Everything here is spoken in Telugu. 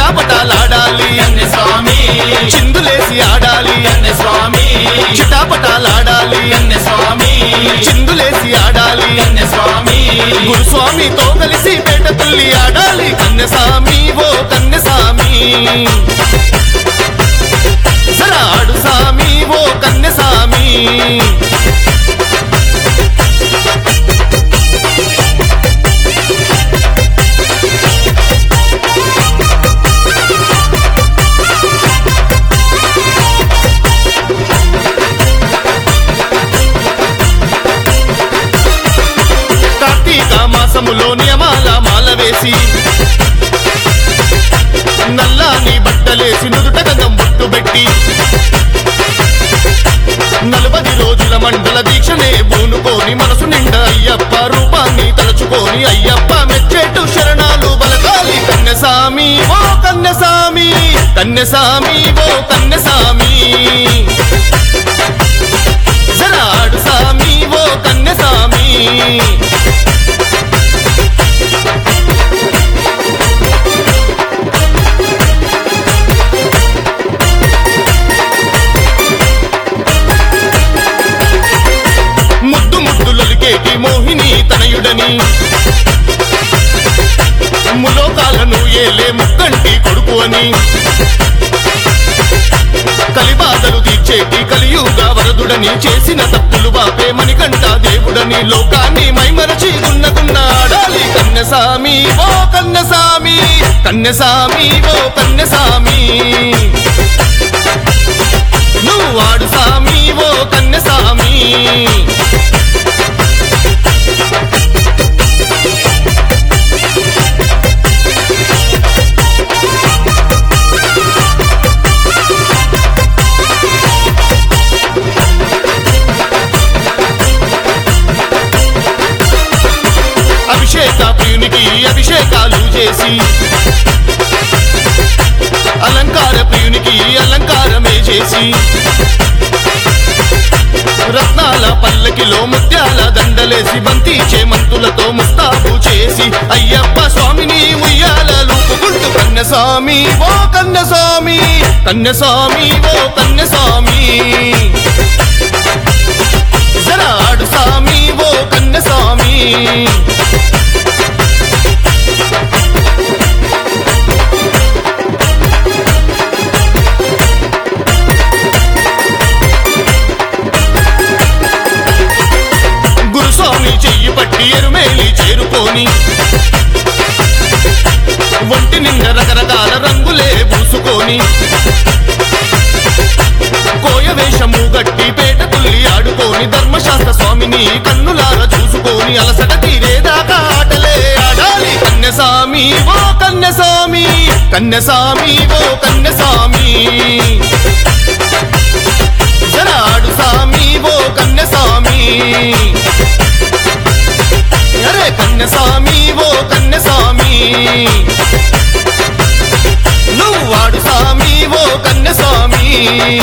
చిటాపటాలాడాలి కన్య స్వామి చిందులేసి ఆడాలి కన్య స్వామి చిటాపటాలాడాలి కన్య స్వామి చిందులేసి ఆడాలి కన్య స్వామి గురుస్వామితో కలిసి పేట తుల్లి ఆడాలి కన్యసామి ఓ కన్యసామి జరా ఆడు సామి ఓ కన్యసామి కార్తీక మాసములో నియమాల మాల వేసి నల్లాని బట్టలేసి నుదుట గంధం బొట్టు పెట్టి నలభై రోజుల మండల దీక్షనే బూనుకోని మనసు నిండా అయ్యప్ప రూపాన్ని తలుచుకొని అయ్యప్ప మెచ్చేటు శరణాలు బలకాలి కన్యసామి ఓ కన్యసామి కన్యసామి ఓ కన్యసామి జరాడు సామి ఓ కన్యసామి ముద్దు ముద్దులొలికేటి మోహిని తనయుడని ములోకాలను ఏలే ముక్కంటి కొడుకు అని కలిబాధలు తీర్చేటి కలియుగ వరదుడని చేసిన తప్పులు బాపే మణికంఠ దేవుడని లోకాన్ని మైమరచి గున్నగున్న ఆడాలి కన్యసామి ఓ కన్యసామి కన్యసామి ఓ కన్యసామి నువ్వు ఆడు సామి ఓ కన్యసామి అభిషేక ప్రియునికి అభిషేకాలు చేసి అలంకార ప్రియునికి అలంకారమే చేసి రత్నాల పల్లకిలో ముత్యాల దండలేసి బంతి చేమంతులతో ముస్తాబు చేసి అయ్యప్ప స్వామిని ఉయ్యాల లూపుకుంటూ కన్యస్వామి ఓ కన్యస్వామి కన్యస్వామి ఓ కన్యస్వామి జరా ఆడు సామి ఓ కన్యస్వామి గురుస్వామి చెయ్యి పట్టి ఎరుమేలి చేరుకొని ఒంటి నిండా రకరకాల రంగులే పూసుకొని కోయ వేషము గట్టి పేట తుల్లి ఆడుకొని ధర్మశాస్త్ర స్వామిని కన్నులార చూసుకొని అలసట తీరేదాకా ఆటలే ఆడాలి కన్యసామి ఓ కన్యసామి కన్యసామి ఓ కన్యసామి జరాడు సామి ఓ కన్యసామి అరే కన్యసామి ఓ కన్యసామి నువ్వు వాడు సామి ఓ కన్యసామి